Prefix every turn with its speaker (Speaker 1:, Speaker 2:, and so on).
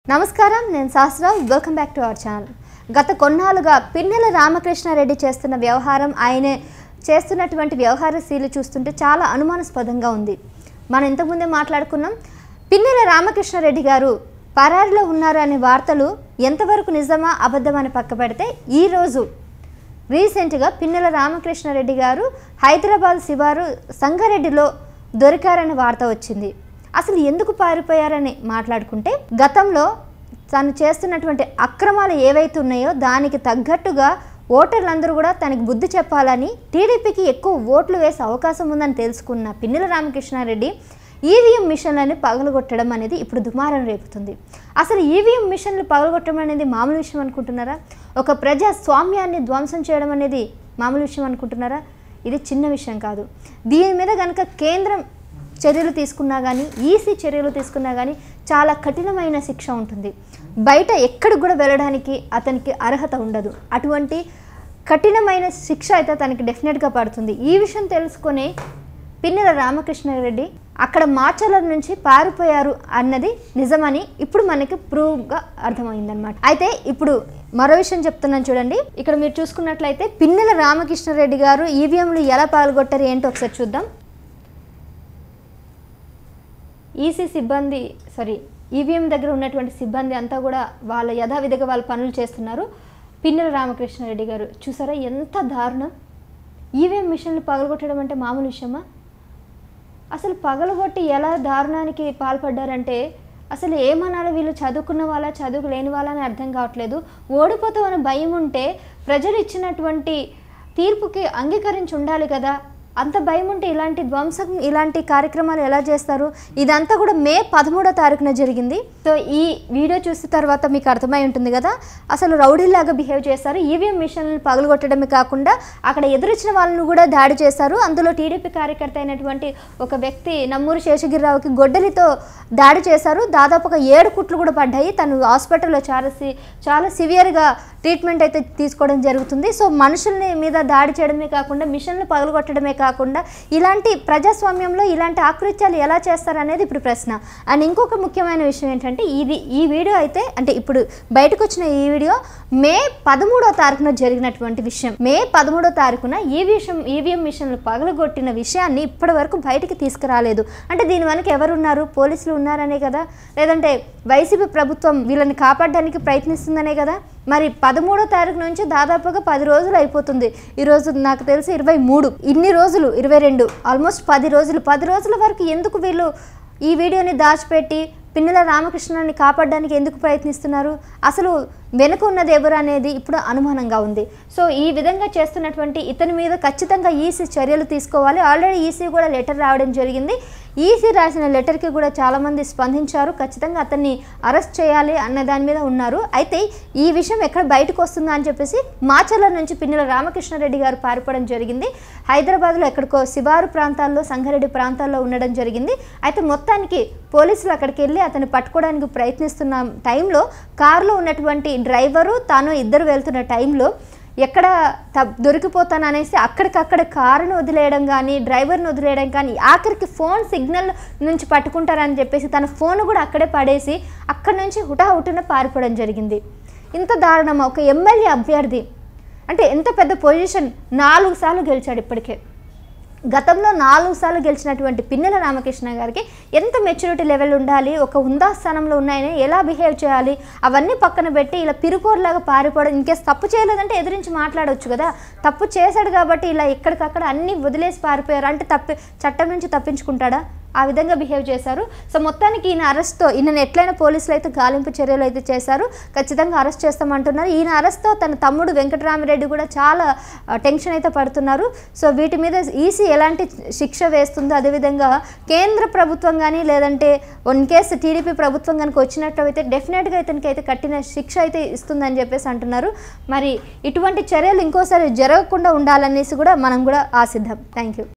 Speaker 1: నమస్కారం నేను Shastrarao welcome back to our channel గత కొన్నాళ్ళుగా పిన్నెల రామకృష్ణారెడ్డి చేస్తున్న వ్యవహారం ఆయన చేస్తున్నటువంటి వ్యవహార శీలు చూస్తుంటే చాలా అనుమానాస్పదంగా ఉంది మనం ఇంతకుముందే మాట్లాడుకున్నాం పిన్నెల రామకృష్ణారెడ్డి గారు పరారిలో ఉన్నారు అనే వార్తలు ఎంతవరకు నిజమా అబద్ధమని పక్క పెడితే ఈరోజు రీసెంట్గా పిన్నెల రామకృష్ణారెడ్డి గారు హైదరాబాద్ శివారు సంగారెడ్డిలో దొరికారనే వార్త వచ్చింది అసలు ఎందుకు పారిపోయారని మాట్లాడుకుంటే గతంలో తను చేస్తున్నటువంటి అక్రమాలు ఏవైతే ఉన్నాయో దానికి తగ్గట్టుగా ఓటర్లందరూ కూడా తనకి బుద్ధి చెప్పాలని టీడీపీకి ఎక్కువ ఓట్లు వేసే అవకాశం ఉందని తెలుసుకున్న పిన్నెల రామకృష్ణారెడ్డి ఈవీఎం మిషన్లని పగలగొట్టడం అనేది ఇప్పుడు దుమారం రేపుతుంది అసలు ఈవీఎం మిషన్లు పగలగొట్టడం అనేది మామూలు విషయం అనుకుంటున్నారా ఒక ప్రజాస్వామ్యాన్ని ధ్వంసం చేయడం అనేది మామూలు విషయం అనుకుంటున్నారా ఇది చిన్న విషయం కాదు దీని మీద కనుక కేంద్రం చర్యలు తీసుకున్నా కానీ ఈసీ చర్యలు తీసుకున్నా కానీ చాలా కఠినమైన శిక్ష ఉంటుంది బయట ఎక్కడికి కూడా వెళ్ళడానికి అతనికి అర్హత ఉండదు అటువంటి కఠినమైన శిక్ష అయితే తనకి డెఫినెట్గా పడుతుంది ఈ విషయం తెలుసుకొని పిన్నెల రామకృష్ణారెడ్డి అక్కడ మాచర్ల నుంచి పారిపోయారు అన్నది నిజమని ఇప్పుడు మనకి ప్రూవ్గా అర్థమైందనమాట అయితే ఇప్పుడు మరో విషయం చెప్తున్నాను చూడండి ఇక్కడ మీరు చూసుకున్నట్లయితే పిన్నెల రామకృష్ణారెడ్డి గారు ఈవీఎంలు ఎలా పాల్గొట్టారు ఏంటో ఒకసారి చూద్దాం ఈసీ సిబ్బంది సారీ ఈవీఎం దగ్గర ఉన్నటువంటి సిబ్బంది అంతా కూడా వాళ్ళ యథావిధిగా వాళ్ళ పనులు చేస్తున్నారు పిన్నెల రామకృష్ణారెడ్డి గారు చూసారా ఎంత దారుణం ఈవీఎం మిషన్లు పగలగొట్టడం అంటే మామూలు విషయమా అసలు పగలగొట్టి ఎలా దారుణానికి పాల్పడ్డారంటే అసలు ఏమనాలో వీళ్ళు చదువుకున్న వాళ్ళ చదువు లేని వాళ్ళని అర్థం కావట్లేదు ఓడిపోతామని భయం ఉంటే ప్రజలు ఇచ్చినటువంటి తీర్పుకి అంగీకరించి ఉండాలి కదా అంత భయం ఉంటే ఇలాంటి ధ్వంసం ఇలాంటి కార్యక్రమాలు ఎలా చేస్తారు ఇదంతా కూడా మే పదమూడో తారీఖున జరిగింది సో ఈ వీడియో చూసిన తర్వాత మీకు అర్థమై ఉంటుంది కదా అసలు రౌడీలాగా బిహేవ్ చేస్తారు ఈవీఎం మిషన్లు పగలగొట్టడమే కాకుండా అక్కడ ఎదురొచ్చిన వాళ్ళను కూడా దాడి చేశారు అందులో టీడీపీ కార్యకర్త అయినటువంటి ఒక వ్యక్తి నమ్మూరు శేషగిరిరావుకి గొడ్డలితో దాడి చేశారు దాదాపు ఒక ఏడు కుట్లు కూడా పడ్డాయి తను హాస్పిటల్లో చాలా సి చాలా సివియర్గా ట్రీట్మెంట్ అయితే తీసుకోవడం జరుగుతుంది సో మనుషుల్ని మీద దాడి చేయడమే కాకుండా మిషన్లు పగలగొట్టడమే కాకుండా ఇలాంటి ప్రజాస్వామ్యంలో ఇలాంటి ఆకృత్యాలు ఎలా చేస్తారు అనేది ఇప్పుడు ప్రశ్న అండ్ ఇంకొక ముఖ్యమైన విషయం ఏంటంటే ఇది ఈ వీడియో అయితే అంటే ఇప్పుడు బయటకు వచ్చిన ఈ వీడియో మే పదమూడో తారీఖున జరిగినటువంటి విషయం మే పదమూడో తారీఖున ఈ విషయం ఈవీఎం మిషన్లు పగలగొట్టిన విషయాన్ని ఇప్పటి వరకు బయటికి తీసుకురాలేదు అంటే దీని వెనక ఎవరున్నారు పోలీసులు ఉన్నారనే కదా లేదంటే వైసీపీ ప్రభుత్వం వీళ్ళని కాపాడడానికి ప్రయత్నిస్తుందనే కదా మరి పదమూడో తారీఖు నుంచి దాదాపుగా పది రోజులు అయిపోతుంది ఈరోజు నాకు తెలిసి ఇరవై మూడు ఇన్ని రోజులు ఇరవై రెండు ఆల్మోస్ట్ పది రోజులు పది రోజుల వరకు ఎందుకు వీళ్ళు ఈ వీడియోని దాచిపెట్టి పిన్నెల రామకృష్ణాన్ని కాపాడడానికి ఎందుకు ప్రయత్నిస్తున్నారు అసలు వెనుక ఉన్నది ఎవరు అనేది ఇప్పుడు అనుమానంగా ఉంది సో ఈ విధంగా చేస్తున్నటువంటి ఇతని మీద ఖచ్చితంగా ఈసీ చర్యలు తీసుకోవాలి ఆల్రెడీ ఈసీ కూడా లెటర్ రావడం జరిగింది ఈసీ రాసిన లెటర్కి కూడా చాలామంది స్పందించారు ఖచ్చితంగా అతన్ని అరెస్ట్ చేయాలి అన్న దాని మీద ఉన్నారు అయితే ఈ విషయం ఎక్కడ బయటకు వస్తుందా అని చెప్పేసి మాచర్ల నుంచి పిన్నెల రామకృష్ణారెడ్డి గారు పారిపోవడం జరిగింది హైదరాబాద్లో ఎక్కడికో శివారు ప్రాంతాల్లో సంగారెడ్డి ప్రాంతాల్లో ఉండడం జరిగింది అయితే మొత్తానికి పోలీసులు అక్కడికి వెళ్ళి అతన్ని పట్టుకోవడానికి ప్రయత్నిస్తున్న టైంలో కారులో ఉన్నటువంటి డ్రైవరు తాను ఇద్దరు వెళ్తున్న టైంలో ఎక్కడ త దొరికిపోతాననేసి అక్కడికక్కడ కారును వదిలేయడం కానీ డ్రైవర్ని వదిలేయడం కానీ ఆఖరికి ఫోన్ సిగ్నల్ నుంచి పట్టుకుంటారని చెప్పేసి తన ఫోన్ కూడా అక్కడే పడేసి అక్కడి నుంచి హుటాహుటిన పారిపోవడం జరిగింది ఇంత దారుణమా ఒక ఎమ్మెల్యే అభ్యర్థి అంటే ఎంత పెద్ద పొజిషన్ నాలుగు సార్లు గెలిచాడు ఇప్పటికే గతంలో నాలుగు సార్లు గెలిచినటువంటి పిన్నెల రామకృష్ణ గారికి ఎంత మెచ్యూరిటీ లెవెల్ ఉండాలి ఒక హుందా స్థానంలో ఉన్నాయని ఎలా బిహేవ్ చేయాలి అవన్నీ పక్కన పెట్టి ఇలా పిరుకోరులాగా పారిపోవడం ఇంకేస్ తప్పు చేయలేదంటే ఎదిరించి మాట్లాడవచ్చు కదా తప్పు చేశాడు కాబట్టి ఇలా ఎక్కడికక్కడ అన్నీ వదిలేసి పారిపోయారు అంటే తప్పి చట్టం నుంచి తప్పించుకుంటాడా ఆ విధంగా బిహేవ్ చేశారు సో మొత్తానికి ఈయన అరెస్ట్తో ఈయన ఎట్లయినా పోలీసులు అయితే గాలింపు చర్యలు అయితే చేశారు ఖచ్చితంగా అరెస్ట్ చేస్తామంటున్నారు ఈయన అరెస్ట్తో తన తమ్ముడు వెంకటరామిరెడ్డి కూడా చాలా ఆ, టెన్షన్ అయితే పడుతున్నారు సో వీటి మీద ఈసీ ఎలాంటి శిక్ష వేస్తుందో అదేవిధంగా కేంద్ర ప్రభుత్వం కానీ లేదంటే వన్ కేసు టీడీపీ ప్రభుత్వం కనుక వచ్చినట్టు అయితే డెఫినెట్గా ఇతనికి అయితే కట్టిన శిక్ష అయితే ఇస్తుందని చెప్పేసి అంటున్నారు మరి ఇటువంటి చర్యలు ఇంకోసారి జరగకుండా ఉండాలనేసి కూడా మనం కూడా ఆశిద్దాం థ్యాంక్ యూ